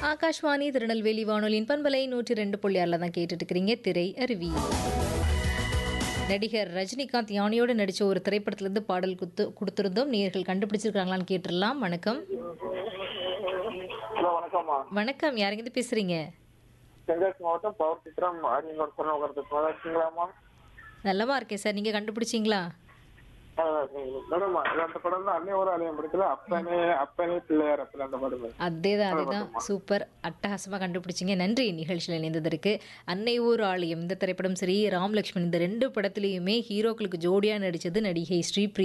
ஆகாஷ்வாணி திருநெல்வேலி வானொலியின் பண்பலை நூற்றி ரெண்டு புள்ளி ஆறில் தான் கேட்டுட்டு இருக்கிறீங்க திரை அருவி நடிகர் ரஜினிகாந்த் யானையோடு நடித்த ஒரு திரைப்படத்திலிருந்து பாடல் குத்து கொடுத்துருந்தோம் நேர்கள் கண்டுபிடிச்சிருக்காங்களான்னு கேட்டுடலாம் வணக்கம் ஹலோ வணக்கம்மா வணக்கம் யாருங்கிட்ட பேசுறீங்க தென்காசி மாவட்டம் பவர் சித்திரம் அரியங்கோடு சொன்ன உட்காரத்துக்கு நல்லா இருக்கீங்களாம்மா நல்லமா இருக்கேன் சார் நீங்கள் கண்டுபிடிச்சிங்களா மேடம் அந்த படம் தான் அன்னை ஒரு அலையம் படத்துல அப்பனே அப்பனே பிள்ளையார் அப்பல அந்த படம் அதே தான் அதே தான் சூப்பர் அட்டகாசமாக கண்டுபிடிச்சிங்க நன்றி நிகழ்ச்சியில் இணைந்ததற்கு அன்னை ஊர் ஆலயம் இந்த திரைப்படம் சரி ராம் லக்ஷ்மண் இந்த ரெண்டு படத்துலையுமே ஹீரோக்களுக்கு ஜோடியாக நடித்தது நடிகை ஸ்ரீபிரியா